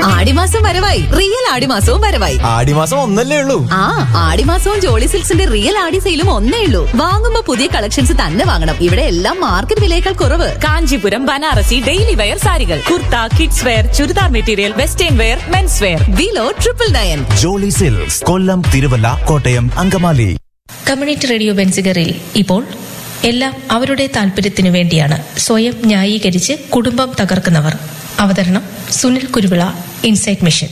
ആടിമാസം വരവായി റിയൽ ആടിമാസവും വരവായി ആടിമാസം ഒന്നല്ലേ ഉള്ളൂ ആ ആടിമാസവും ജോളി സിൽക്സിന്റെ റിയൽ ആടി സെയിലും ഒന്നേ ഉള്ളൂ വാങ്ങുമ്പോ പുതിയ കളക്ഷൻസ് തന്നെ വാങ്ങണം ഇവിടെ എല്ലാം മാർക്കറ്റ് വിലയേക്കാൾ കുറവ് കാഞ്ചീപുരം ബനാറസി ഡെയിലി വെയർ സാരികൾ kurta kids wear churidar material western wear men's wear വിലോ triple nine Jolly silks Kollam Thiruvalla Kottayam Angamaly community radio ബെൻസിഗറിൽ ഇപ്പോൾ എല്ലാം അവരുടെ താല്പര്യത്തിനു വേണ്ടിയാണ് സ്വയം ന്യായീകരിച്ച് കുടുംബം തകർക്കുന്നവർ അവതരണം സുനിൽ കുരുവിള ഇൻസൈറ്റ് മിഷൻ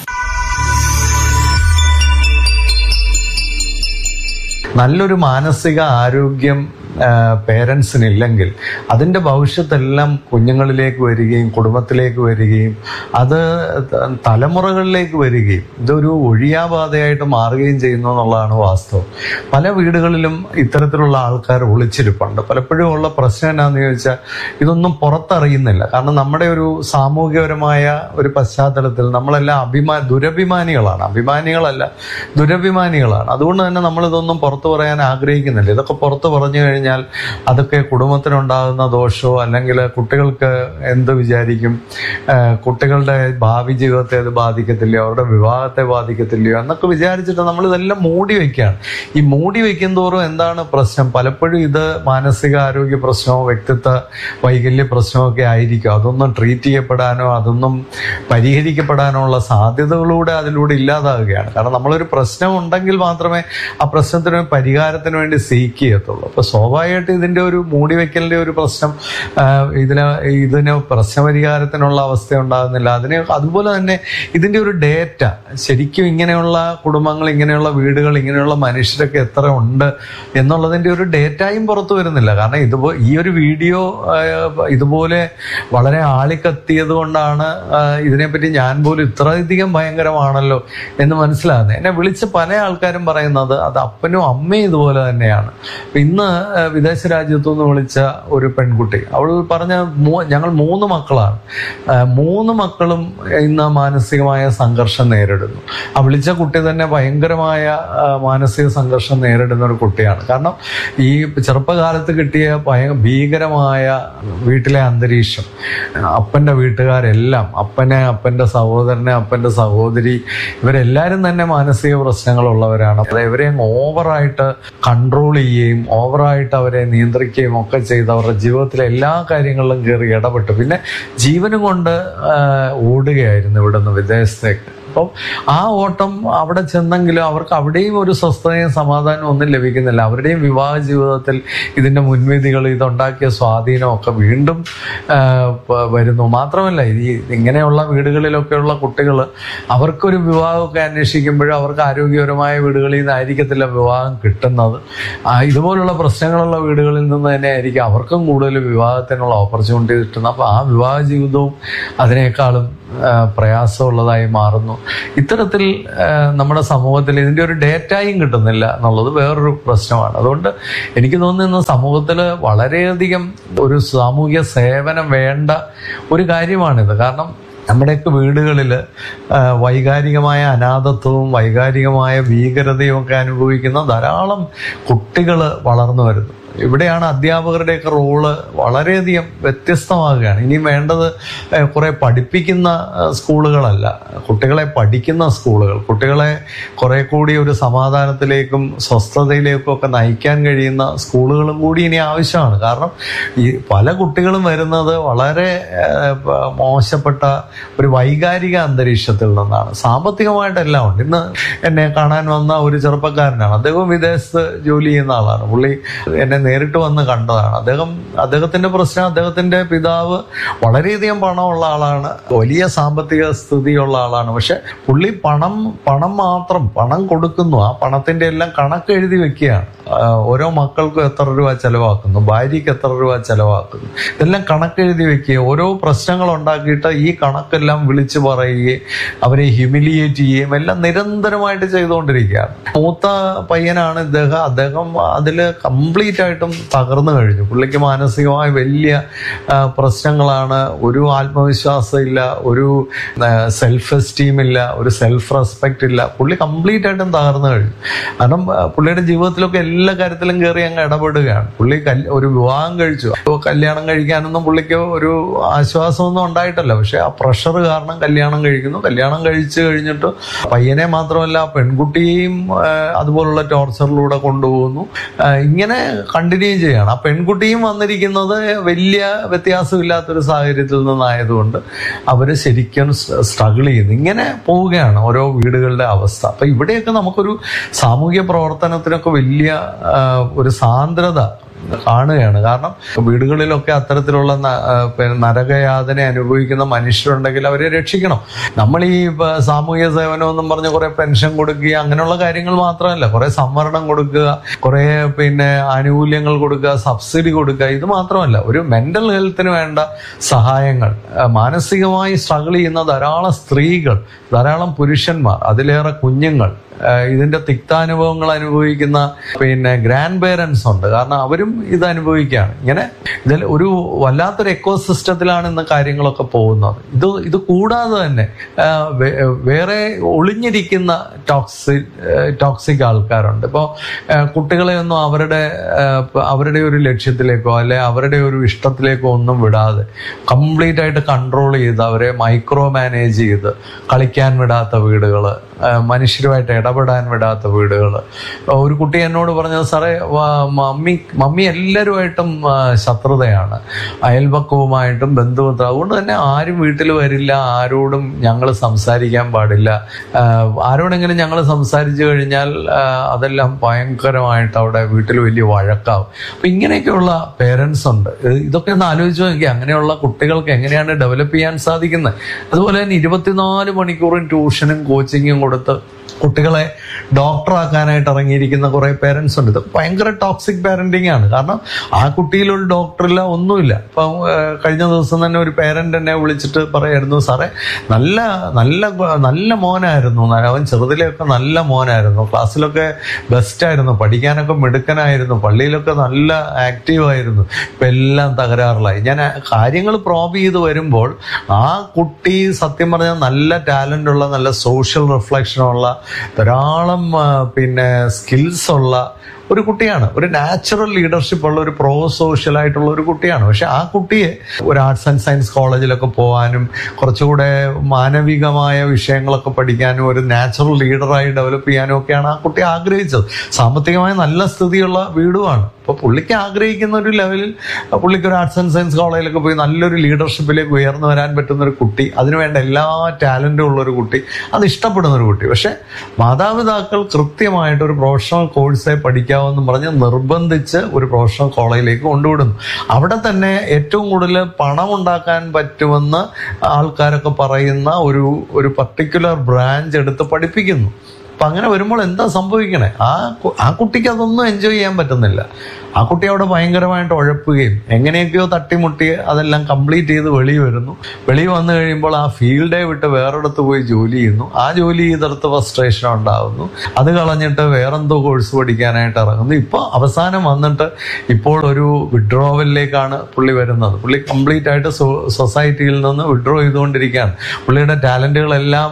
നല്ലൊരു മാനസിക ആരോഗ്യം പേരൻസിനില്ലെങ്കിൽ അതിൻ്റെ ഭവിഷ്യത്തെല്ലാം കുഞ്ഞുങ്ങളിലേക്ക് വരികയും കുടുംബത്തിലേക്ക് വരികയും അത് ത- തലമുറകളിലേക്ക് വരികയും ഇതൊരു ഒഴിയാബാധയായിട്ട് മാറുകയും ചെയ്യുന്നു എന്നുള്ളതാണ് വാസ്തവം പല വീടുകളിലും ഇത്തരത്തിലുള്ള ആൾക്കാർ ഒളിച്ചിരിപ്പുണ്ട് പലപ്പോഴും ഉള്ള പ്രശ്നം എന്നാന്ന് ചോദിച്ചാൽ ഇതൊന്നും പുറത്തറിയുന്നില്ല കാരണം നമ്മുടെ ഒരു സാമൂഹികപരമായ ഒരു പശ്ചാത്തലത്തിൽ നമ്മളെല്ലാം അഭിമാ ദുരഭിമാനികളാണ് അഭിമാനികളല്ല ദുരഭിമാനികളാണ് അതുകൊണ്ട് തന്നെ നമ്മളിതൊന്നും പുറത്തു പറയാൻ ആഗ്രഹിക്കുന്നില്ല ഇതൊക്കെ പുറത്ത് പറഞ്ഞു കഴിഞ്ഞാൽ അതൊക്കെ കുടുംബത്തിനുണ്ടാകുന്ന ദോഷമോ അല്ലെങ്കിൽ കുട്ടികൾക്ക് എന്ത് വിചാരിക്കും ആഹ് കുട്ടികളുടെ ഭാവി ജീവിതത്തെ അത് ബാധിക്കത്തില്ലയോ അവരുടെ വിവാഹത്തെ ബാധിക്കത്തില്ലയോ എന്നൊക്കെ വിചാരിച്ചിട്ട് നമ്മൾ ഇതെല്ലാം മൂടി വെക്കുകയാണ് ഈ മൂടി വെക്കും തോറും എന്താണ് പ്രശ്നം പലപ്പോഴും ഇത് മാനസികാരോഗ്യ പ്രശ്നമോ വ്യക്തിത്വ വൈകല്യ പ്രശ്നമോ ഒക്കെ ആയിരിക്കും അതൊന്നും ട്രീറ്റ് ചെയ്യപ്പെടാനോ അതൊന്നും പരിഹരിക്കപ്പെടാനോ ഉള്ള സാധ്യതകളൂടെ അതിലൂടെ ഇല്ലാതാവുകയാണ് കാരണം നമ്മളൊരു പ്രശ്നം ഉണ്ടെങ്കിൽ മാത്രമേ ആ പ്രശ്നത്തിന് ഒരു പരിഹാരത്തിന് വേണ്ടി സീക്ക് ചെയ്യത്തുള്ളൂ അപ്പൊ സ്വാഭാവികമായിട്ട് ഇതിന്റെ ഒരു മൂടി വെക്കലിന്റെ ഒരു പ്രശ്നം ആ, ഇതിന് ഇതിന് പ്രശ്നപരിഹാരത്തിനുള്ള അവസ്ഥ ഉണ്ടാകുന്നില്ല അതിന് അതുപോലെ തന്നെ ഇതിന്റെ ഒരു ഡേറ്റ ശരിക്കും ഇങ്ങനെയുള്ള കുടുംബങ്ങൾ ഇങ്ങനെയുള്ള വീടുകൾ ഇങ്ങനെയുള്ള മനുഷ്യരൊക്കെ എത്ര ഉണ്ട് എന്നുള്ളതിന്റെ ഒരു ഡേറ്റയും പുറത്തു വരുന്നില്ല കാരണം ഇതുപോ ഈ ഒരു വീഡിയോ ആ, ഇതുപോലെ വളരെ ആളിക്കത്തിയത് കൊണ്ടാണ് ആ, ഇതിനെപ്പറ്റി ഞാൻ പോലും ഇത്രയധികം ഭയങ്കരമാണല്ലോ എന്ന് മനസ്സിലാകുന്നത് എന്നെ വിളിച്ച് പല ആൾക്കാരും പറയുന്നത് അത് അപ്പനും അമ്മയും ഇതുപോലെ തന്നെയാണ് അപ്പൊ ഇന്ന് ആ, വിദേശ രാജ്യത്തു നിന്ന് വിളിച്ച ഒരു പെൺകുട്ടി അവൾ പറഞ്ഞ മൂ- ഞങ്ങൾ മൂന്ന് മക്കളാണ് ആ, മൂന്ന് മക്കളും ഇന്ന് മാനസികമായ സംഘർഷം നേരിടുന്നു ആ വിളിച്ച കുട്ടി തന്നെ ഭയങ്കരമായ ആ, മാനസിക സംഘർഷം നേരിടുന്ന ഒരു കുട്ടിയാണ് കാരണം ഈ ചെറുപ്പകാലത്ത് കിട്ടിയ ഭയ ഭീകരമായ വീട്ടിലെ അന്തരീക്ഷം അപ്പന്റെ വീട്ടുകാരെല്ലാം അപ്പനെ അപ്പന്റെ സഹോദരനെ അപ്പന്റെ സഹോദരി ഇവരെല്ലാരും തന്നെ മാനസിക പ്രശ്നങ്ങളുള്ളവരാണ് അപ്പൊ ഇവരെ ഓവറായിട്ട് കൺട്രോൾ ചെയ്യുകയും ഓവറായിട്ട് അവരെ നിയന്ത്രിക്കുകയും ഒക്കെ ചെയ്ത് അവരുടെ ജീവിതത്തിലെ എല്ലാ കാര്യങ്ങളിലും കയറി ഇടപെട്ടു പിന്നെ ജീവനും കൊണ്ട് ആ, ഓടുകയായിരുന്നു ഇവിടുന്ന് വിദേശത്തേക്ക് അപ്പം ആ ഓട്ടം അവിടെ ചെന്നെങ്കിലും അവർക്ക് അവിടെയും ഒരു സ്വസ്ഥതയും സമാധാനവും ഒന്നും ലഭിക്കുന്നില്ല അവരുടെയും വിവാഹ ജീവിതത്തിൽ ഇതിന്റെ മുൻവിധികൾ ഇതുണ്ടാക്കിയ സ്വാധീനമൊക്കെ വീണ്ടും ആ, പ- വരുന്നു മാത്രമല്ല ഈ ഇങ്ങനെയുള്ള വീടുകളിലൊക്കെയുള്ള കുട്ടികൾ അവർക്കൊരു വിവാഹമൊക്കെ അന്വേഷിക്കുമ്പോഴും അവർക്ക് ആരോഗ്യപരമായ വീടുകളിൽ നിന്നായിരിക്കത്തില്ല വിവാഹം കിട്ടുന്നത് ആ, ഇതുപോലുള്ള പ്രശ്നങ്ങളുള്ള വീടുകളിൽ നിന്ന് തന്നെ ആയിരിക്കും അവർക്കും കൂടുതൽ വിവാഹത്തിനുള്ള ഓപ്പർച്യൂണിറ്റി കിട്ടുന്നത് അപ്പൊ ആ വിവാഹ ജീവിതവും അതിനേക്കാളും ആ, പ്രയാസമുള്ളതായി മാറുന്നു ഇത്തരത്തിൽ ആ, നമ്മുടെ സമൂഹത്തിൽ ഇതിന്റെ ഒരു ഡേറ്റയും കിട്ടുന്നില്ല എന്നുള്ളത് വേറൊരു പ്രശ്നമാണ് അതുകൊണ്ട് എനിക്ക് തോന്നുന്നു സമൂഹത്തിൽ വളരെയധികം ഒരു സാമൂഹ്യ സേവനം വേണ്ട ഒരു കാര്യമാണിത് കാരണം നമ്മുടെയൊക്കെ വീടുകളിൽ വൈകാരികമായ അനാഥത്വവും വൈകാരികമായ ഭീകരതയും ഒക്കെ അനുഭവിക്കുന്ന ധാരാളം കുട്ടികൾ വളർന്നു വരുന്നു ഇവിടെയാണ് അധ്യാപകരുടെയൊക്കെ റോള് വളരെയധികം വ്യത്യസ്തമാകുകയാണ് ഇനി വേണ്ടത് ഏഹ്, കുറെ പഠിപ്പിക്കുന്ന ഏഹ്, സ്കൂളുകളല്ല കുട്ടികളെ പഠിക്കുന്ന സ്കൂളുകൾ കുട്ടികളെ കുറെ കൂടി ഒരു സമാധാനത്തിലേക്കും സ്വസ്ഥതയിലേക്കും ഒക്കെ നയിക്കാൻ കഴിയുന്ന സ്കൂളുകളും കൂടി ഇനി ആവശ്യമാണ് കാരണം ഈ പല കുട്ടികളും വരുന്നത് വളരെ ഏഹ്, പ- മോശപ്പെട്ട ഒരു വൈകാരിക അന്തരീക്ഷത്തിൽ നിന്നാണ് സാമ്പത്തികമായിട്ടെല്ലാം ഉണ്ട് ഇന്ന് എന്നെ കാണാൻ വന്ന ഒരു ചെറുപ്പക്കാരനാണ് അദ്ദേഹം വിദേശത്ത് ജോലി ചെയ്യുന്ന ആളാണ് പുള്ളി എന്നെ നേരിട്ട് വന്ന് കണ്ടതാണ് അദ്ദേഹം അദ്ദേഹത്തിന്റെ പ്രശ്നം അദ്ദേഹത്തിന്റെ പിതാവ് വളരെയധികം പണമുള്ള ആളാണ് വലിയ സാമ്പത്തിക സ്ഥിതിയുള്ള ആളാണ് പക്ഷെ പുള്ളി പണം പണം മാത്രം പണം കൊടുക്കുന്നു ആ പണത്തിന്റെ എല്ലാം കണക്ക് എഴുതി വെക്കുകയാണ് ആ, ഓരോ മക്കൾക്കും എത്ര രൂപ ചെലവാക്കുന്നു ഭാര്യയ്ക്ക് എത്ര രൂപ ചെലവാക്കുന്നു ഇതെല്ലാം കണക്കെഴുതി വെക്കുകയും ഓരോ പ്രശ്നങ്ങൾ ഉണ്ടാക്കിയിട്ട് ഈ കണക്കെല്ലാം വിളിച്ചു പറയുകയും അവരെ ഹ്യൂമിലിയേറ്റ് ചെയ്യുകയും എല്ലാം നിരന്തരമായിട്ട് ചെയ്തുകൊണ്ടിരിക്കുകയാണ് മൂത്ത പയ്യനാണ് ഇദ്ദേഹം അദ്ദേഹം അതിൽ കംപ്ലീറ്റ് ആയിട്ട് ആയിട്ടും തകർന്നു കഴിഞ്ഞു പുള്ളിക്ക് മാനസികമായ വലിയ ആ, പ്രശ്നങ്ങളാണ് ഒരു ആത്മവിശ്വാസം ഇല്ല ഒരു സെൽഫ് എസ്റ്റീം ഇല്ല ഒരു സെൽഫ് റെസ്പെക്റ്റ് ഇല്ല പുള്ളി കംപ്ലീറ്റ് ആയിട്ടും തകർന്നു കഴിഞ്ഞു കാരണം ആ, പുള്ളിയുടെ ജീവിതത്തിലൊക്കെ എല്ലാ കാര്യത്തിലും കയറി അങ്ങ് ഇടപെടുകയാണ് പുള്ളി കല്- ഒരു വിവാഹം കഴിച്ചു അപ്പോൾ കല്യാണം കഴിക്കാനൊന്നും പുള്ളിക്ക് ഒരു ആശ്വാസമൊന്നും ഉണ്ടായിട്ടല്ല പക്ഷെ ആ പ്രഷർ കാരണം കല്യാണം കഴിക്കുന്നു കല്യാണം കഴിച്ചു കഴിഞ്ഞിട്ട് പയ്യനെ മാത്രമല്ല ആ പെൺകുട്ടിയെയും ആ, അതുപോലുള്ള ടോർച്ചറിലൂടെ കൊണ്ടുപോകുന്നു ആ, ഇങ്ങനെ കണ്ടിന്യൂ ചെയ്യാണ് ആ പെൺകുട്ടിയും വന്നിരിക്കുന്നത് വലിയ വ്യത്യാസമില്ലാത്തൊരു സാഹചര്യത്തിൽ നിന്നായതുകൊണ്ട് അവര് ശരിക്കും സ്ട്രഗിൾ ചെയ്യുന്നു ഇങ്ങനെ പോവുകയാണ് ഓരോ വീടുകളുടെ അവസ്ഥ അപ്പൊ ഇവിടെയൊക്കെ നമുക്കൊരു സാമൂഹ്യ പ്രവർത്തനത്തിനൊക്കെ വലിയ ആ, ഒരു സാന്ദ്രത കാണുകയാണ് കാരണം വീടുകളിലൊക്കെ അത്തരത്തിലുള്ള ന- ആ, പിന്നെ നരകയാതന അനുഭവിക്കുന്ന മനുഷ്യരുണ്ടെങ്കിൽ അവരെ രക്ഷിക്കണം നമ്മൾ ഈ ഇപ്പൊ സാമൂഹ്യ സേവനം എന്നും പറഞ്ഞ് കുറെ പെൻഷൻ കൊടുക്കുക അങ്ങനെയുള്ള കാര്യങ്ങൾ മാത്രമല്ല കുറെ സംവരണം കൊടുക്കുക കുറെ പിന്നെ ആനുകൂല്യങ്ങൾ കൊടുക്കുക സബ്സിഡി കൊടുക്കുക ഇത് മാത്രമല്ല ഒരു മെന്റൽ ഹെൽത്തിന് വേണ്ട സഹായങ്ങൾ ആ, മാനസികമായി സ്ട്രഗിൾ ചെയ്യുന്ന ധാരാളം സ്ത്രീകൾ ധാരാളം പുരുഷന്മാർ അതിലേറെ കുഞ്ഞുങ്ങൾ ആ, ഇതിന്റെ തിക്താനുഭവങ്ങൾ അനുഭവിക്കുന്ന പിന്നെ ഗ്രാൻഡ് പേരൻസ് ഉണ്ട് കാരണം അവരും ഇത് അനുഭവിക്കുകയാണ് ഇങ്ങനെ ഇതിൽ ഒരു വല്ലാത്തൊരു എക്കോ സിസ്റ്റത്തിലാണ് ഇന്ന് കാര്യങ്ങളൊക്കെ പോകുന്നത് ഇത് ഇത് കൂടാതെ തന്നെ ആ, വേ- വേറെ ഒളിഞ്ഞിരിക്കുന്ന ടോക്സിക് ടോക്സിക് ആൾക്കാരുണ്ട് ഇപ്പോൾ കുട്ടികളെ ഒന്നും അവരുടെ ആ, അവരുടെ ഒരു ലക്ഷ്യത്തിലേക്കോ അല്ലെ അവരുടെ ഒരു ഇഷ്ടത്തിലേക്കോ ഒന്നും വിടാതെ കംപ്ലീറ്റ് ആയിട്ട് കൺട്രോൾ ചെയ്ത് അവരെ മൈക്രോ മാനേജ് ചെയ്ത് കളിക്കാൻ വിടാത്ത വീടുകൾ മനുഷ്യരുമായിട്ട് ഇടപെടാൻ വിടാത്ത വീടുകൾ ഒരു കുട്ടി എന്നോട് പറഞ്ഞത് സാറേ വാ- മമ്മി മമ്മി എല്ലാവരുമായിട്ടും ആ, ശത്രുതയാണ് അയൽപക്കവുമായിട്ടും ബന്ധുബന്ധം അതുകൊണ്ട് തന്നെ ആരും വീട്ടിൽ വരില്ല ആരോടും ഞങ്ങൾ സംസാരിക്കാൻ പാടില്ല ആ, ആരോടെങ്കിലും ഞങ്ങൾ സംസാരിച്ചു കഴിഞ്ഞാൽ ആ, അതെല്ലാം ഭയങ്കരമായിട്ട് അവിടെ വീട്ടിൽ വലിയ വഴക്കാവും അപ്പൊ ഇങ്ങനെയൊക്കെയുള്ള പേരൻസ് ഉണ്ട് ഇത് ഇതൊക്കെ ഒന്ന് ആലോചിച്ച് നോക്കി അങ്ങനെയുള്ള കുട്ടികൾക്ക് എങ്ങനെയാണ് ഡെവലപ്പ് ചെയ്യാൻ സാധിക്കുന്നത് അതുപോലെ തന്നെ ഇരുപത്തിനാല് മണിക്കൂറും ട്യൂഷനും കോച്ചിങ്ങും കൊടുത്ത് കുട്ടികളെ ഡോക്ടറാക്കാനായിട്ട് ഇറങ്ങിയിരിക്കുന്ന കുറെ പേരൻസ് ഉണ്ട് ഇത് ഭയങ്കര ടോക്സിക് പാരന്റിങ് ആണ് കാരണം ആ കുട്ടിയിൽ ഒരു ഡോക്ടറില്ല ഒന്നുമില്ല ഇപ്പം ഏഹ്, കഴിഞ്ഞ ദിവസം തന്നെ ഒരു പേരന്റ് എന്നെ വിളിച്ചിട്ട് പറയായിരുന്നു സാറേ നല്ല നല്ല നല്ല മോനായിരുന്നു അവൻ ചെറുതിലെയൊക്കെ നല്ല മോനായിരുന്നു ക്ലാസ്സിലൊക്കെ ബെസ്റ്റ് ആയിരുന്നു പഠിക്കാനൊക്കെ മിടുക്കനായിരുന്നു പള്ളിയിലൊക്കെ നല്ല ആക്റ്റീവ് ആയിരുന്നു ഇപ്പൊ എല്ലാം തകരാറിലായി ഞാൻ കാര്യങ്ങൾ പ്രോബ് ചെയ്ത് വരുമ്പോൾ ആ കുട്ടി സത്യം പറഞ്ഞാൽ നല്ല ടാലന്റ് ഉള്ള നല്ല സോഷ്യൽ റിഫ്ലക്ഷനുള്ള ധാരാളം ആ, പിന്നെ സ്കിൽസ് ഉള്ള ഒരു കുട്ടിയാണ് ഒരു നാച്ചുറൽ ലീഡർഷിപ്പ് ഉള്ള ഒരു പ്രോ സോഷ്യൽ ആയിട്ടുള്ള ഒരു കുട്ടിയാണ് പക്ഷെ ആ കുട്ടിയെ ഒരു ആർട്സ് ആൻഡ് സയൻസ് കോളേജിലൊക്കെ പോകാനും കുറച്ചുകൂടെ മാനവികമായ വിഷയങ്ങളൊക്കെ പഠിക്കാനും ഒരു നാച്ചുറൽ ലീഡറായി ഡെവലപ്പ് ചെയ്യാനും ഒക്കെയാണ് ആ കുട്ടി ആഗ്രഹിച്ചത് സാമ്പത്തികമായി നല്ല സ്ഥിതിയുള്ള വീടുമാണ് അപ്പൊ പുള്ളിക്ക് ആഗ്രഹിക്കുന്ന ഒരു ലെവലിൽ പുള്ളിക്ക് ഒരു ആർട്സ് ആൻഡ് സയൻസ് കോളേജിലൊക്കെ പോയി നല്ലൊരു ലീഡർഷിപ്പിലേക്ക് ഉയർന്നു വരാൻ പറ്റുന്ന ഒരു കുട്ടി അതിനുവേണ്ട എല്ലാ ടാലന്റും ഉള്ള ഒരു കുട്ടി അത് ഇഷ്ടപ്പെടുന്ന ഒരു കുട്ടി പക്ഷെ മാതാപിതാക്കൾ കൃത്യമായിട്ട് ഒരു പ്രൊഫഷണൽ കോഴ്സേ പഠിക്കാവെന്ന് പറഞ്ഞ് നിർബന്ധിച്ച് ഒരു പ്രൊഫഷണൽ കോളേജിലേക്ക് കൊണ്ടുവിടുന്നു അവിടെ തന്നെ ഏറ്റവും കൂടുതൽ പണം ഉണ്ടാക്കാൻ പറ്റുമെന്ന് ആൾക്കാരൊക്കെ പറയുന്ന ഒരു ഒരു പർട്ടിക്കുലർ ബ്രാഞ്ച് എടുത്ത് പഠിപ്പിക്കുന്നു അപ്പൊ അങ്ങനെ വരുമ്പോൾ എന്താ സംഭവിക്കണേ ആ കു- ആ കുട്ടിക്ക് അതൊന്നും എൻജോയ് ചെയ്യാൻ പറ്റുന്നില്ല ആ കുട്ടി അവിടെ ഭയങ്കരമായിട്ട് ഉഴപ്പുകയും എങ്ങനെയൊക്കെയോ തട്ടിമുട്ടി അതെല്ലാം കംപ്ലീറ്റ് ചെയ്ത് വെളി വരുന്നു വെളി വന്നു കഴിയുമ്പോൾ ആ ഫീൽഡെ വിട്ട് വേറെടുത്ത് പോയി ജോലി ചെയ്യുന്നു ആ ജോലി ചെയ്തെടുത്ത് ഫ്രസ്ട്രേഷൻ ഉണ്ടാകുന്നു അത് കളഞ്ഞിട്ട് വേറെന്തോ കോഴ്സ് പഠിക്കാനായിട്ട് ഇറങ്ങുന്നു ഇപ്പൊ അവസാനം വന്നിട്ട് ഇപ്പോൾ ഒരു വിഡ്രോവലിലേക്കാണ് പുള്ളി വരുന്നത് പുള്ളി കംപ്ലീറ്റ് ആയിട്ട് സൊസൈറ്റിയിൽ നിന്ന് വിഡ്രോ ചെയ്തുകൊണ്ടിരിക്കുകയാണ് പുള്ളിയുടെ ടാലന്റുകളെല്ലാം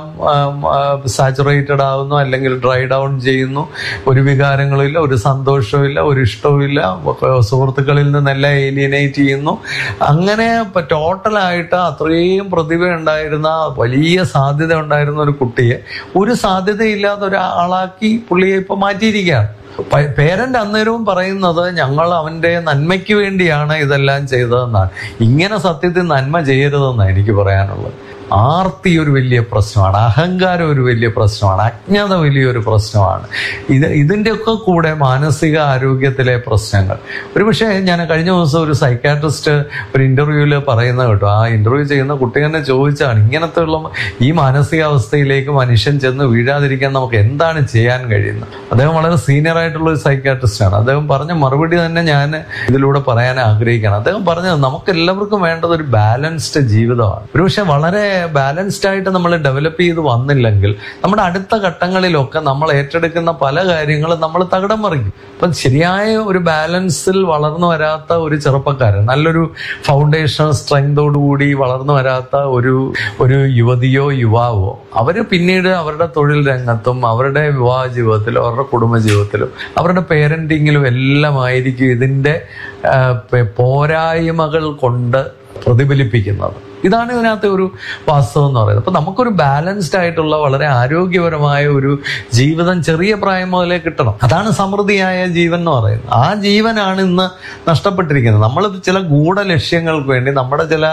സാച്ചുറേറ്റഡ് ആവുന്നു അല്ലെങ്കിൽ ഡ്രൈ ഡൗൺ ചെയ്യുന്നു ഒരു വികാരങ്ങളില്ല ഒരു സന്തോഷവും ഒരു ഇഷ്ടവുമില്ല സുഹൃത്തുക്കളിൽ നിന്നെല്ലാം ഏലിയനേറ്റ് ചെയ്യുന്നു അങ്ങനെ ടോട്ടലായിട്ട് അത്രയും പ്രതിഭ ഉണ്ടായിരുന്ന വലിയ സാധ്യത ഉണ്ടായിരുന്ന ഒരു കുട്ടിയെ ഒരു സാധ്യതയില്ലാത്ത ഒരാളാക്കി പുള്ളിയെ ഇപ്പൊ മാറ്റിയിരിക്കുകയാണ് പേരന്റ് അന്നേരവും പറയുന്നത് ഞങ്ങൾ അവന്റെ നന്മയ്ക്ക് വേണ്ടിയാണ് ഇതെല്ലാം ചെയ്തതെന്നാണ് ഇങ്ങനെ സത്യത്തിൽ നന്മ ചെയ്യരുതെന്നാണ് എനിക്ക് പറയാനുള്ളത് ആർത്തി ഒരു വലിയ പ്രശ്നമാണ് അഹങ്കാരം ഒരു വലിയ പ്രശ്നമാണ് അജ്ഞത വലിയൊരു പ്രശ്നമാണ് ഇത് ഇതിൻ്റെയൊക്കെ കൂടെ മാനസിക ആരോഗ്യത്തിലെ പ്രശ്നങ്ങൾ ഒരുപക്ഷെ ഞാൻ കഴിഞ്ഞ ദിവസം ഒരു സൈക്കാട്രിസ്റ്റ് ഒരു ഇന്റർവ്യൂവിൽ പറയുന്നത് കേട്ടോ ആ ഇന്റർവ്യൂ ചെയ്യുന്ന കുട്ടി തന്നെ ചോദിച്ചാണ് ഇങ്ങനത്തെ ഉള്ള ഈ മാനസികാവസ്ഥയിലേക്ക് മനുഷ്യൻ ചെന്ന് വീഴാതിരിക്കാൻ നമുക്ക് എന്താണ് ചെയ്യാൻ കഴിയുന്നത് അദ്ദേഹം വളരെ സീനിയർ ആയിട്ടുള്ള ഒരു സൈക്കാട്രിസ്റ്റ് ആണ് അദ്ദേഹം പറഞ്ഞ മറുപടി തന്നെ ഞാൻ ഇതിലൂടെ പറയാൻ ആഗ്രഹിക്കുകയാണ് അദ്ദേഹം പറഞ്ഞത് നമുക്ക് എല്ലാവർക്കും വേണ്ടത് ഒരു ബാലൻസ്ഡ് ജീവിതമാണ് ഒരുപക്ഷെ വളരെ ബാലൻസ്ഡ് ആയിട്ട് നമ്മൾ ഡെവലപ്പ് ചെയ്ത് വന്നില്ലെങ്കിൽ നമ്മുടെ അടുത്ത ഘട്ടങ്ങളിലൊക്കെ നമ്മൾ ഏറ്റെടുക്കുന്ന പല കാര്യങ്ങളും നമ്മൾ തകിടം മറിക്കും അപ്പം ശരിയായ ഒരു ബാലൻസിൽ വളർന്നു വരാത്ത ഒരു ചെറുപ്പക്കാരൻ നല്ലൊരു ഫൗണ്ടേഷൻ സ്ട്രെങ്തോടുകൂടി വളർന്നു വരാത്ത ഒരു ഒരു യുവതിയോ യുവാവോ അവര് പിന്നീട് അവരുടെ തൊഴിൽ രംഗത്തും അവരുടെ വിവാഹ ജീവിതത്തിലും അവരുടെ കുടുംബ ജീവിതത്തിലും അവരുടെ പേരന്റിങ്ങിലും എല്ലാം ആയിരിക്കും ഇതിന്റെ ആ, പെ- പോരായ്മകൾ കൊണ്ട് പ്രതിഫലിപ്പിക്കുന്നത് ഇതാണ് ഇതിനകത്തെ ഒരു വാസ്തവം എന്ന് പറയുന്നത് അപ്പൊ നമുക്കൊരു ബാലൻസ്ഡ് ആയിട്ടുള്ള വളരെ ആരോഗ്യപരമായ ഒരു ജീവിതം ചെറിയ പ്രായം മുതലേ കിട്ടണം അതാണ് സമൃദ്ധിയായ ജീവൻ എന്ന് പറയുന്നത് ആ ജീവനാണ് ഇന്ന് നഷ്ടപ്പെട്ടിരിക്കുന്നത് നമ്മൾ ചില ഗൂഢ ലക്ഷ്യങ്ങൾക്ക് വേണ്ടി നമ്മുടെ ചില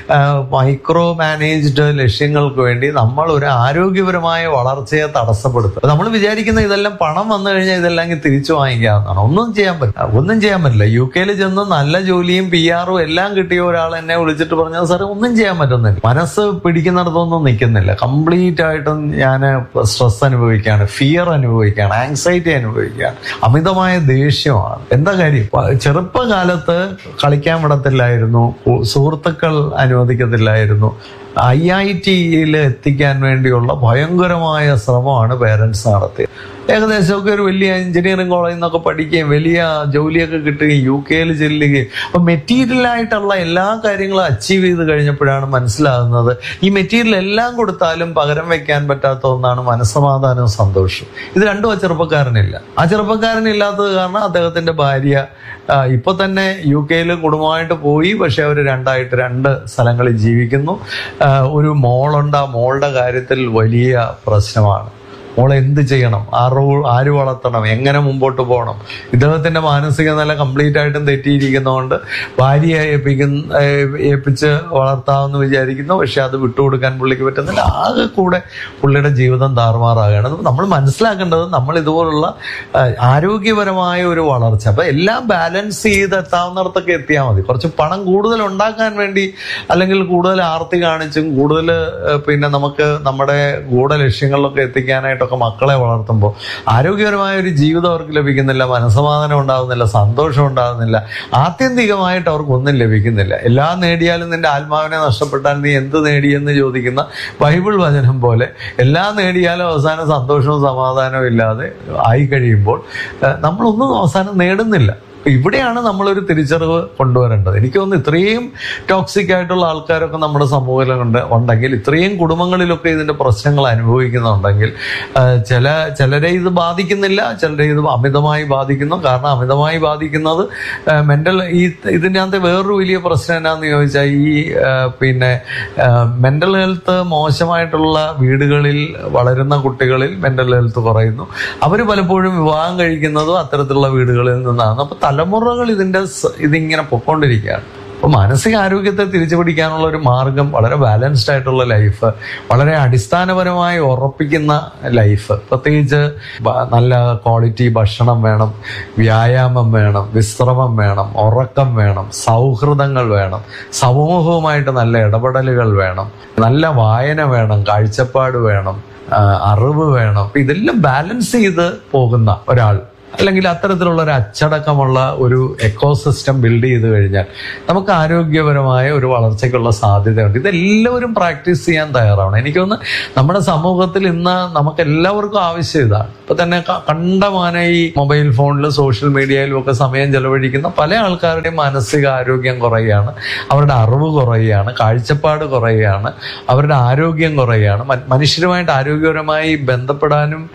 മൈക്രോ മാനേജ്ഡ് ലക്ഷ്യങ്ങൾക്ക് വേണ്ടി നമ്മൾ ഒരു ആരോഗ്യപരമായ വളർച്ചയെ തടസ്സപ്പെടുത്തും നമ്മൾ വിചാരിക്കുന്ന ഇതെല്ലാം പണം വന്നു കഴിഞ്ഞാൽ ഇതെല്ലാം ഇങ്ങ് തിരിച്ചു വാങ്ങിക്കാവുന്നതാണ് ഒന്നും ചെയ്യാൻ പറ്റില്ല ഒന്നും ചെയ്യാൻ പറ്റില്ല യു കെയിൽ ചെന്ന് നല്ല ജോലിയും പി ആറും എല്ലാം കിട്ടിയ ഒരാൾ എന്നെ വിളിച്ചിട്ട് പറഞ്ഞത് സാറേ ഒന്നും ചെയ്യാൻ പറ്റുന്നില്ല മനസ്സ് പിടിക്കുന്നിടത്തൊന്നും നിൽക്കുന്നില്ല കംപ്ലീറ്റ് ആയിട്ടും ഞാൻ സ്ട്രെസ് അനുഭവിക്കുകയാണ് ഫിയർ അനുഭവിക്കുകയാണ് ആങ്സൈറ്റി അനുഭവിക്കുകയാണ് അമിതമായ ദേഷ്യമാണ് എന്താ കാര്യം പ- ചെറുപ്പകാലത്ത് കളിക്കാൻ വിടത്തില്ലായിരുന്നു കു- സുഹൃത്തുക്കൾ അനുവദിക്കത്തില്ലായിരുന്നു ഐ ഐ ടിയിൽ എത്തിക്കാൻ വേണ്ടിയുള്ള ഭയങ്കരമായ ശ്രമമാണ് പേരൻസ് നടത്തിയത് ഏകദേശമൊക്കെ ഒരു വലിയ എഞ്ചിനീയറിംഗ് കോളേജിൽ നിന്നൊക്കെ പഠിക്കുകയും വലിയ ജോലിയൊക്കെ കിട്ടുകയും യു കെയിൽ ചെല്ലുകയും അപ്പൊ മെറ്റീരിയൽ ആയിട്ടുള്ള എല്ലാ കാര്യങ്ങളും അച്ചീവ് ചെയ്ത് കഴിഞ്ഞപ്പോഴാണ് മനസ്സിലാകുന്നത് ഈ മെറ്റീരിയൽ എല്ലാം കൊടുത്താലും പകരം വെക്കാൻ പറ്റാത്ത ഒന്നാണ് മനസ്സമാധാനവും സന്തോഷവും ഇത് രണ്ടും ആ ചെറുപ്പക്കാരനില്ല ആ ചെറുപ്പക്കാരനില്ലാത്തത് കാരണം അദ്ദേഹത്തിന്റെ ഭാര്യ ആ, ഇപ്പൊ തന്നെ യു കെയിൽ കുടുംബമായിട്ട് പോയി പക്ഷെ അവർ രണ്ടായിട്ട് രണ്ട് സ്ഥലങ്ങളിൽ ജീവിക്കുന്നു ആ, ഒരു മോളുണ്ട് ആ മോളുടെ കാര്യത്തിൽ വലിയ പ്രശ്നമാണ് മോൾ എന്ത് ചെയ്യണം ആറ് ആര് വളർത്തണം എങ്ങനെ മുമ്പോട്ട് പോകണം ഇദ്ദേഹത്തിന്റെ മാനസിക നില കംപ്ലീറ്റ് ആയിട്ടും തെറ്റിയിരിക്കുന്നതുകൊണ്ട് ഭാര്യയെ ഏൽപ്പിക്കുന്ന ഏ- ഏൽപ്പിച്ച് വളർത്താമെന്ന് വിചാരിക്കുന്നു പക്ഷെ അത് വിട്ടുകൊടുക്കാൻ പുള്ളിക്ക് പറ്റുന്നില്ല ആകെ കൂടെ പുള്ളിയുടെ ജീവിതം താറുമാറാകുകയാണ് അത് നമ്മൾ മനസ്സിലാക്കേണ്ടത് നമ്മൾ ഇതുപോലുള്ള ആ, ആരോഗ്യപരമായ ഒരു വളർച്ച അപ്പൊ എല്ലാം ബാലൻസ് ചെയ്ത് എത്താവുന്നിടത്തൊക്കെ എത്തിയാൽ മതി കുറച്ച് പണം കൂടുതൽ ഉണ്ടാക്കാൻ വേണ്ടി അല്ലെങ്കിൽ കൂടുതൽ ആർത്തി കാണിച്ചും കൂടുതൽ പിന്നെ നമുക്ക് നമ്മുടെ ഗൂഢലക്ഷ്യങ്ങളിലൊക്കെ എത്തിക്കാനായിട്ടൊക്കെ മക്കളെ വളർത്തുമ്പോൾ ആരോഗ്യപരമായ ഒരു ജീവിതം അവർക്ക് ലഭിക്കുന്നില്ല മനസ്സമാധാനം ഉണ്ടാകുന്നില്ല സന്തോഷം ഉണ്ടാകുന്നില്ല ആത്യന്തികമായിട്ട് അവർക്ക് ഒന്നും ലഭിക്കുന്നില്ല എല്ലാം നേടിയാലും നിന്റെ ആത്മാവിനെ നഷ്ടപ്പെട്ടാൽ നീ എന്ത് നേടിയെന്ന് ചോദിക്കുന്ന ബൈബിൾ വചനം പോലെ എല്ലാം നേടിയാലും അവസാനം സന്തോഷവും സമാധാനവും ഇല്ലാതെ ആയി കഴിയുമ്പോൾ ഏഹ്, നമ്മളൊന്നും അവസാനം നേടുന്നില്ല അപ്പൊ ഇവിടെയാണ് നമ്മളൊരു തിരിച്ചറിവ് കൊണ്ടുവരേണ്ടത് എനിക്ക് തോന്നുന്നു ഇത്രയും ടോക്സിക് ആയിട്ടുള്ള ആൾക്കാരൊക്കെ നമ്മുടെ സമൂഹത്തിലുണ്ട് ഉണ്ടെങ്കിൽ ഇത്രയും കുടുംബങ്ങളിലൊക്കെ ഇതിന്റെ പ്രശ്നങ്ങൾ അനുഭവിക്കുന്നുണ്ടെങ്കിൽ ആ, ചില ചിലരെ ഇത് ബാധിക്കുന്നില്ല ചിലരെ ഇത് അമിതമായി ബാധിക്കുന്നു കാരണം അമിതമായി ബാധിക്കുന്നത് മെന്റൽ ഈ ഇതിനകത്ത് വേറൊരു വലിയ പ്രശ്നം എന്നാന്ന് ചോദിച്ചാൽ ഈ ആ, പിന്നെ മെന്റൽ ഹെൽത്ത് മോശമായിട്ടുള്ള വീടുകളിൽ വളരുന്ന കുട്ടികളിൽ മെന്റൽ ഹെൽത്ത് കുറയുന്നു അവർ പലപ്പോഴും വിവാഹം കഴിക്കുന്നതും അത്തരത്തിലുള്ള വീടുകളിൽ നിന്നാണ് അപ്പൊ തലമുറകൾ ഇതിന്റെ സ- ഇതിങ്ങനെ പൊക്കോണ്ടിരിക്കുകയാണ് അപ്പൊ മാനസിക ആരോഗ്യത്തെ തിരിച്ചു പിടിക്കാനുള്ള ഒരു മാർഗം വളരെ ബാലൻസ്ഡ് ആയിട്ടുള്ള ലൈഫ് വളരെ അടിസ്ഥാനപരമായി ഉറപ്പിക്കുന്ന ലൈഫ് പ്രത്യേകിച്ച് ബ- നല്ല ക്വാളിറ്റി ഭക്ഷണം വേണം വ്യായാമം വേണം വിശ്രമം വേണം ഉറക്കം വേണം സൗഹൃദങ്ങൾ വേണം സമൂഹവുമായിട്ട് നല്ല ഇടപെടലുകൾ വേണം നല്ല വായന വേണം കാഴ്ചപ്പാട് വേണം ആ, അറിവ് വേണം അപ്പൊ ഇതെല്ലാം ബാലൻസ് ചെയ്ത് പോകുന്ന ഒരാൾ അല്ലെങ്കിൽ അത്തരത്തിലുള്ള ഒരു അച്ചടക്കമുള്ള ഒരു എക്കോസിസ്റ്റം ബിൽഡ് ചെയ്ത് കഴിഞ്ഞാൽ നമുക്ക് ആരോഗ്യപരമായ ഒരു വളർച്ചയ്ക്കുള്ള സാധ്യതയുണ്ട് ഇതെല്ലാവരും പ്രാക്ടീസ് ചെയ്യാൻ തയ്യാറാവണം എനിക്കൊന്ന് നമ്മുടെ സമൂഹത്തിൽ ഇന്ന് നമുക്ക് എല്ലാവർക്കും ആവശ്യം ഇതാണ് ഇപ്പൊ തന്നെ ക- കണ്ടമാന ഈ മൊബൈൽ ഫോണിലും സോഷ്യൽ മീഡിയയിലും ഒക്കെ സമയം ചെലവഴിക്കുന്ന പല ആൾക്കാരുടെയും മാനസിക ആരോഗ്യം കുറയുകയാണ് അവരുടെ അറിവ് കുറയുകയാണ് കാഴ്ചപ്പാട് കുറയുകയാണ് അവരുടെ ആരോഗ്യം കുറയുകയാണ് മ- മനുഷ്യരുമായിട്ട് ആരോഗ്യപരമായി ബന്ധപ്പെടാനും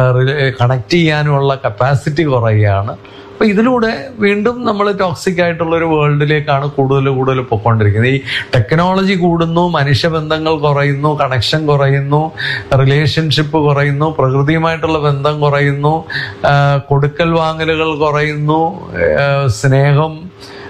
കണക്ട് ചെയ്യാനുമുള്ള കപ്പാസിറ്റി കുറയുകയാണ് അപ്പൊ ഇതിലൂടെ വീണ്ടും നമ്മൾ ടോക്സിക് ആയിട്ടുള്ള ഒരു വേൾഡിലേക്കാണ് കൂടുതൽ കൂടുതൽ പൊയ്ക്കൊണ്ടിരിക്കുന്നത് ഈ ടെക്നോളജി കൂടുന്നു മനുഷ്യബന്ധങ്ങൾ കുറയുന്നു കണക്ഷൻ കുറയുന്നു റിലേഷൻഷിപ്പ് കുറയുന്നു പ്രകൃതിയുമായിട്ടുള്ള ബന്ധം കുറയുന്നു ആ, കൊടുക്കൽ വാങ്ങലുകൾ കുറയുന്നു ആ, സ്നേഹം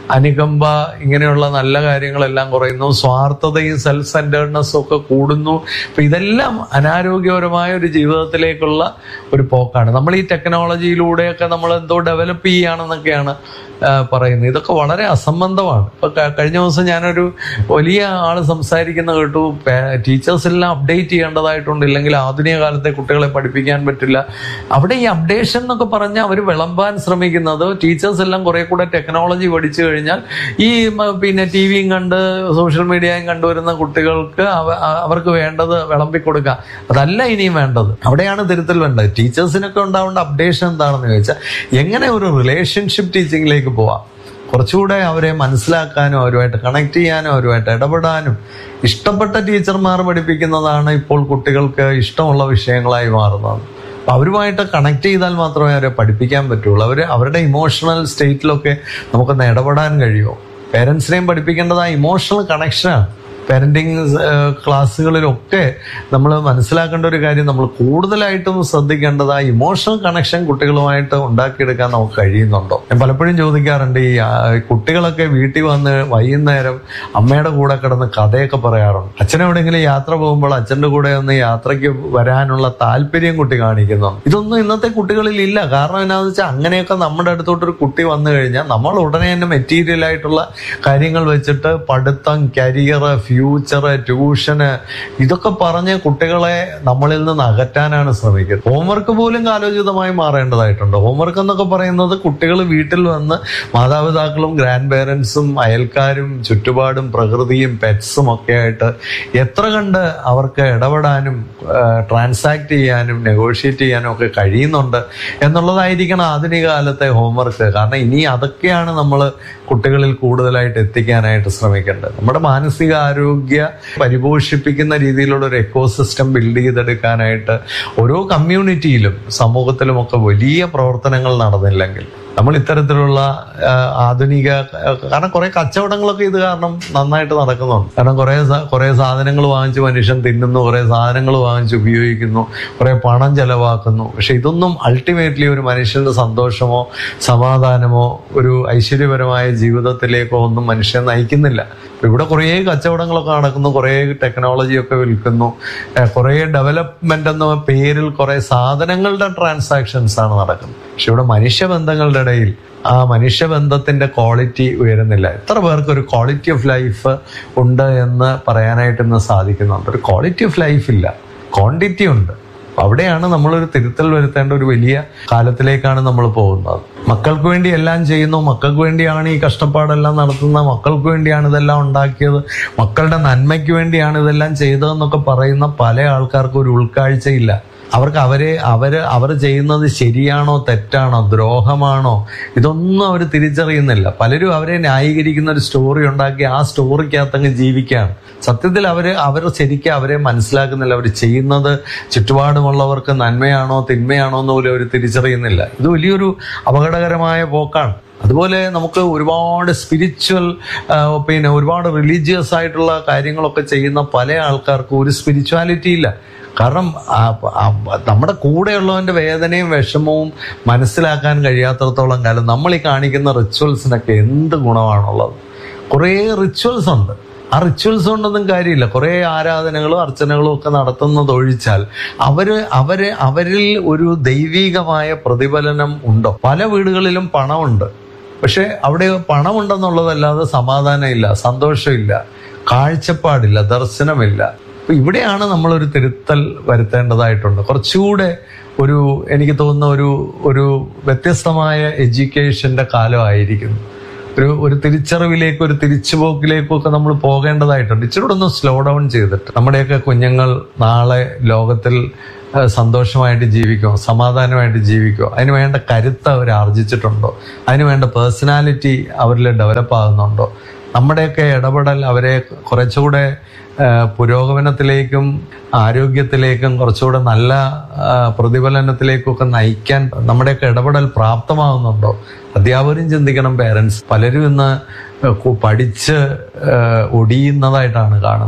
അനുകമ്പ ഇങ്ങനെയുള്ള നല്ല കാര്യങ്ങളെല്ലാം കുറയുന്നു സ്വാർത്ഥതയും സെൽഫ് സെന്റേർഡ്നെസ്സും ഒക്കെ കൂടുന്നു അപ്പൊ ഇതെല്ലാം അനാരോഗ്യപരമായ ഒരു ജീവിതത്തിലേക്കുള്ള ഒരു പോക്കാണ് നമ്മൾ ഈ ടെക്നോളജിയിലൂടെയൊക്കെ നമ്മൾ എന്തോ ഡെവലപ്പ് ചെയ്യുകയാണെന്നൊക്കെയാണ് ആ, പറയുന്നത് ഇതൊക്കെ വളരെ അസംബന്ധമാണ് ഇപ്പൊ ക- കഴിഞ്ഞ ദിവസം ഞാനൊരു വലിയ ആള് സംസാരിക്കുന്ന കേട്ടു ടീച്ചേഴ്സ് എല്ലാം അപ്ഡേറ്റ് ചെയ്യേണ്ടതായിട്ടുണ്ട് ഇല്ലെങ്കിൽ ആധുനിക കാലത്തെ കുട്ടികളെ പഠിപ്പിക്കാൻ പറ്റില്ല അവിടെ ഈ അപ്ഡേഷൻ എന്നൊക്കെ പറഞ്ഞാൽ അവർ വിളമ്പാൻ ശ്രമിക്കുന്നത് ടീച്ചേഴ്സ് എല്ലാം കുറെ കൂടെ ടെക്നോളജി പഠിച്ചു കഴിഞ്ഞാൽ ഈ മ, പിന്നെ ടി വിയും കണ്ട് സോഷ്യൽ മീഡിയയും കണ്ടുവരുന്ന കുട്ടികൾക്ക് അവ- അ- അവർക്ക് വേണ്ടത് വിളമ്പി കൊടുക്കുക അതല്ല ഇനിയും വേണ്ടത് അവിടെയാണ് തിരുത്തൽ വേണ്ടത് ടീച്ചേഴ്സിനൊക്കെ ഉണ്ടാവേണ്ട അപ്ഡേഷൻ എന്താണെന്ന് ചോദിച്ചാൽ എങ്ങനെ ഒരു റിലേഷൻഷിപ്പ് ടീച്ചിങ്ങിലേക്ക് പോവാം കുറച്ചുകൂടെ അവരെ മനസ്സിലാക്കാനും അവരുമായിട്ട് കണക്ട് ചെയ്യാനും അവരുമായിട്ട് ഇടപെടാനും ഇഷ്ടപ്പെട്ട ടീച്ചർമാർ പഠിപ്പിക്കുന്നതാണ് ഇപ്പോൾ കുട്ടികൾക്ക് ഇഷ്ടമുള്ള വിഷയങ്ങളായി മാറുന്നത് അപ്പൊ അവരുമായിട്ട് കണക്ട് ചെയ്താൽ മാത്രമേ അവരെ പഠിപ്പിക്കാൻ പറ്റുള്ളൂ അവർ അവരുടെ ഇമോഷണൽ സ്റ്റേറ്റിലൊക്കെ നമുക്കൊന്ന് ഇടപെടാൻ കഴിയുമോ പേരൻസിനെയും പഠിപ്പിക്കേണ്ടത് ആ ഇമോഷണൽ കണക്ഷനാണ് പാരന്റിങ് ക്ലാസ്സുകളിലൊക്കെ നമ്മൾ മനസ്സിലാക്കേണ്ട ഒരു കാര്യം നമ്മൾ കൂടുതലായിട്ടും ശ്രദ്ധിക്കേണ്ടത് ആ ഇമോഷണൽ കണക്ഷൻ കുട്ടികളുമായിട്ട് ഉണ്ടാക്കിയെടുക്കാൻ നമുക്ക് കഴിയുന്നുണ്ടോ ഞാൻ പലപ്പോഴും ചോദിക്കാറുണ്ട് ഈ ആ, കുട്ടികളൊക്കെ വീട്ടിൽ വന്ന് വൈകുന്നേരം അമ്മയുടെ കൂടെ കിടന്ന് കഥയൊക്കെ പറയാറുണ്ട് അച്ഛൻ എവിടെയെങ്കിലും യാത്ര പോകുമ്പോൾ അച്ഛൻ്റെ കൂടെ ഒന്ന് യാത്രയ്ക്ക് വരാനുള്ള താല്പര്യം കുട്ടി കാണിക്കുന്നുണ്ട് ഇതൊന്നും ഇന്നത്തെ കുട്ടികളിൽ ഇല്ല കാരണം എന്നാന്ന് വെച്ചാൽ അങ്ങനെയൊക്കെ നമ്മുടെ അടുത്തോട്ടൊരു കുട്ടി വന്നു കഴിഞ്ഞാൽ നമ്മൾ ഉടനെ തന്നെ മെറ്റീരിയൽ ആയിട്ടുള്ള കാര്യങ്ങൾ വെച്ചിട്ട് പഠിത്തം കരിയർ ഫ്യൂച്ചർ ട്യൂഷന് ഇതൊക്കെ പറഞ്ഞ് കുട്ടികളെ നമ്മളിൽ നിന്ന് അകറ്റാനാണ് ശ്രമിക്കുന്നത് ഹോംവർക്ക് പോലും കാലോചിതമായി മാറേണ്ടതായിട്ടുണ്ട് ഹോംവർക്ക് എന്നൊക്കെ പറയുന്നത് കുട്ടികൾ വീട്ടിൽ വന്ന് മാതാപിതാക്കളും ഗ്രാൻഡ് പേരൻസും അയൽക്കാരും ചുറ്റുപാടും പ്രകൃതിയും പെറ്റ്സും ഒക്കെ ആയിട്ട് എത്ര കണ്ട് അവർക്ക് ഇടപെടാനും ട്രാൻസാക്ട് ചെയ്യാനും നെഗോഷിയേറ്റ് ചെയ്യാനും ഒക്കെ കഴിയുന്നുണ്ട് എന്നുള്ളതായിരിക്കണം ആധുനിക കാലത്തെ ഹോംവർക്ക് കാരണം ഇനി അതൊക്കെയാണ് നമ്മൾ കുട്ടികളിൽ കൂടുതലായിട്ട് എത്തിക്കാനായിട്ട് ശ്രമിക്കേണ്ടത് നമ്മുടെ മാനസിക ആരോഗ്യ പരിപോഷിപ്പിക്കുന്ന രീതിയിലുള്ള ഒരു എക്കോസിസ്റ്റം ബിൽഡ് ചെയ്തെടുക്കാനായിട്ട് ഓരോ കമ്മ്യൂണിറ്റിയിലും സമൂഹത്തിലും ഒക്കെ വലിയ പ്രവർത്തനങ്ങൾ നടന്നില്ലെങ്കിൽ നമ്മൾ ഇത്തരത്തിലുള്ള ആ, ആധുനിക കാരണം കുറെ കച്ചവടങ്ങളൊക്കെ ഇത് കാരണം നന്നായിട്ട് നടക്കുന്നുണ്ട് കാരണം കുറെ സ- കുറെ സാധനങ്ങൾ വാങ്ങിച്ച് മനുഷ്യൻ തിന്നുന്നു കുറെ സാധനങ്ങൾ വാങ്ങിച്ച് ഉപയോഗിക്കുന്നു കുറെ പണം ചെലവാക്കുന്നു പക്ഷെ ഇതൊന്നും അൾട്ടിമേറ്റ്ലി ഒരു മനുഷ്യന്റെ സന്തോഷമോ സമാധാനമോ ഒരു ഐശ്വര്യപരമായ ജീവിതത്തിലേക്കോ ഒന്നും മനുഷ്യൻ നയിക്കുന്നില്ല ഇപ്പൊ ഇവിടെ കുറേ കച്ചവടങ്ങളൊക്കെ നടക്കുന്നു കുറേ ടെക്നോളജി ഒക്കെ വിൽക്കുന്നു ഏഹ് കുറേ ഡെവലപ്മെന്റ് എന്ന പേരിൽ കുറേ സാധനങ്ങളുടെ ട്രാൻസാക്ഷൻസ് ആണ് നടക്കുന്നത് പക്ഷെ ഇവിടെ മനുഷ്യബന്ധങ്ങളുടെ ഇടയിൽ ആ മനുഷ്യബന്ധത്തിന്റെ ക്വാളിറ്റി ഉയരുന്നില്ല എത്ര പേർക്ക് ഒരു ക്വാളിറ്റി ഓഫ് ലൈഫ് ഉണ്ട് എന്ന് പറയാനായിട്ട് ഇന്ന് സാധിക്കുന്നുണ്ട് ഒരു ക്വാളിറ്റി ഓഫ് ലൈഫ് ഇല്ല ക്വാണ്ടിറ്റി ഉണ്ട് അപ്പൊ അവിടെയാണ് നമ്മളൊരു തിരുത്തൽ വരുത്തേണ്ട ഒരു വലിയ കാലത്തിലേക്കാണ് നമ്മൾ പോകുന്നത് മക്കൾക്ക് വേണ്ടി എല്ലാം ചെയ്യുന്നു മക്കൾക്ക് വേണ്ടിയാണ് ഈ കഷ്ടപ്പാടെല്ലാം നടത്തുന്നത് മക്കൾക്ക് വേണ്ടിയാണ് ഇതെല്ലാം ഉണ്ടാക്കിയത് മക്കളുടെ നന്മയ്ക്ക് വേണ്ടിയാണ് ഇതെല്ലാം ചെയ്തതെന്നൊക്കെ പറയുന്ന പല ആൾക്കാർക്കും ഒരു ഉൾക്കാഴ്ചയില്ല അവർക്ക് അവരെ അവര് അവർ ചെയ്യുന്നത് ശരിയാണോ തെറ്റാണോ ദ്രോഹമാണോ ഇതൊന്നും അവർ തിരിച്ചറിയുന്നില്ല പലരും അവരെ ന്യായീകരിക്കുന്ന ഒരു സ്റ്റോറി ഉണ്ടാക്കി ആ സ്റ്റോറിക്കകത്തങ്ങ് ജീവിക്കുകയാണ് സത്യത്തിൽ അവര് അവർ ശരിക്കും അവരെ മനസ്സിലാക്കുന്നില്ല അവർ ചെയ്യുന്നത് ചുറ്റുപാടുമുള്ളവർക്ക് നന്മയാണോ തിന്മയാണോ എന്ന് പോലും അവർ തിരിച്ചറിയുന്നില്ല ഇത് വലിയൊരു അപകടകരമായ പോക്കാണ് അതുപോലെ നമുക്ക് ഒരുപാട് സ്പിരിച്വൽ പിന്നെ ഒരുപാട് റിലീജിയസ് ആയിട്ടുള്ള കാര്യങ്ങളൊക്കെ ചെയ്യുന്ന പല ആൾക്കാർക്കും ഒരു സ്പിരിച്വാലിറ്റി ഇല്ല കാരണം ആ- ആ- നമ്മുടെ കൂടെയുള്ളവന്റെ വേദനയും വിഷമവും മനസ്സിലാക്കാൻ കഴിയാത്തടത്തോളം കാലം നമ്മൾ ഈ കാണിക്കുന്ന റിച്വൽസിനൊക്കെ എന്ത് ഗുണമാണുള്ളത് കുറേ റിച്വൽസ് ഉണ്ട് ആ റിച്വൽസ് കൊണ്ടൊന്നും കാര്യമില്ല കുറേ ആരാധനകളും അർച്ചനകളും ഒക്കെ നടത്തുന്നത് ഒഴിച്ചാൽ അവര് അവര് അവരിൽ ഒരു ദൈവീകമായ പ്രതിഫലനം ഉണ്ടോ പല വീടുകളിലും പണമുണ്ട് പക്ഷെ അവിടെ പണമുണ്ടെന്നുള്ളതല്ലാതെ സമാധാനമില്ല സന്തോഷമില്ല കാഴ്ചപ്പാടില്ല ദർശനമില്ല അപ്പൊ ഇവിടെയാണ് നമ്മളൊരു തിരുത്തൽ വരുത്തേണ്ടതായിട്ടുണ്ട് കുറച്ചുകൂടെ ഒരു എനിക്ക് തോന്നുന്ന ഒരു ഒരു വ്യത്യസ്തമായ എഡ്യൂക്കേഷന്റെ കാലമായിരിക്കുന്നു ഒരു ഒരു തിരിച്ചറിവിലേക്ക് ഒരു തിരിച്ചുപോക്കിലേക്കും ഒക്കെ നമ്മൾ പോകേണ്ടതായിട്ടുണ്ട് ഇച്ചിരി കൂടെ ഒന്ന് സ്ലോ ഡൗൺ ചെയ്തിട്ട് നമ്മുടെയൊക്കെ കുഞ്ഞുങ്ങൾ നാളെ ലോകത്തിൽ ആ, സന്തോഷമായിട്ട് ജീവിക്കുമോ സമാധാനമായിട്ട് ജീവിക്കുമോ അതിന് വേണ്ട കരുത്ത് അവർ ആർജിച്ചിട്ടുണ്ടോ അതിന് വേണ്ട പേഴ്സണാലിറ്റി അവരിൽ ഡെവലപ്പ് ആകുന്നുണ്ടോ നമ്മുടെയൊക്കെ ഇടപെടൽ അവരെ കുറച്ചുകൂടെ ആ, പുരോഗമനത്തിലേക്കും ആരോഗ്യത്തിലേക്കും കുറച്ചുകൂടെ നല്ല ആ, പ്രതിഫലനത്തിലേക്കും ഒക്കെ നയിക്കാൻ നമ്മുടെയൊക്കെ ഇടപെടൽ പ്രാപ്തമാകുന്നുണ്ടോ അധ്യാപകരും ചിന്തിക്കണം പേരൻസ് പലരും ഇന്ന് കു- പഠിച്ച് ആ, ഒടിയുന്നതായിട്ടാണ് കാണുന്നത്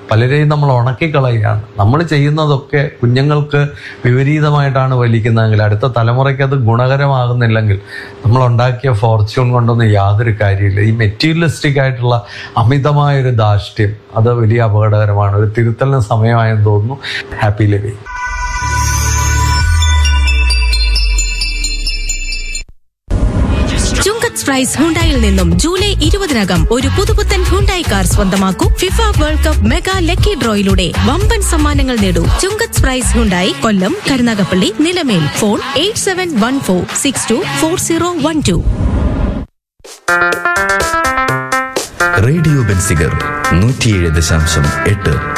പലരെയും നമ്മൾ ഉണക്കിക്കളയുകയാണ് നമ്മൾ ചെയ്യുന്നതൊക്കെ കുഞ്ഞുങ്ങൾക്ക് വിപരീതമായിട്ടാണ് വലിക്കുന്നതെങ്കിൽ അടുത്ത തലമുറയ്ക്ക് അത് ഗുണകരമാകുന്നില്ലെങ്കിൽ നമ്മൾ ഉണ്ടാക്കിയ ഫോർച്യൂൺ കൊണ്ടൊന്നും യാതൊരു കാര്യമില്ല ഈ മെറ്റീരിയലിസ്റ്റിക് ആയിട്ടുള്ള അമിതമായൊരു ധാർഷ്ട്യം അത് വലിയ അപകടകരമാണ് ഒരു തിരുത്തലിന് സമയമായെന്ന് തോന്നുന്നു ഹാപ്പി ലിവിങ് ചുങ്കത്ത് പ്രൈസ് ഹുണ്ടായിൽ നിന്നും ജൂലൈ ഇരുപതിനകം ഒരു പുതുപുത്തൻ ഹുണ്ടായി കാർ സ്വന്തമാക്കൂ FIFA world cup mega lucky ഡ്രോയിലൂടെ വമ്പൻ സമ്മാനങ്ങൾ നേടൂ Chungath price Hyundai Kollam Karunagappally Nilamel phone eight seven one four six two four zero one two radio Benziger നൂറ്റിയേഴ് ദശാംശം എട്ട്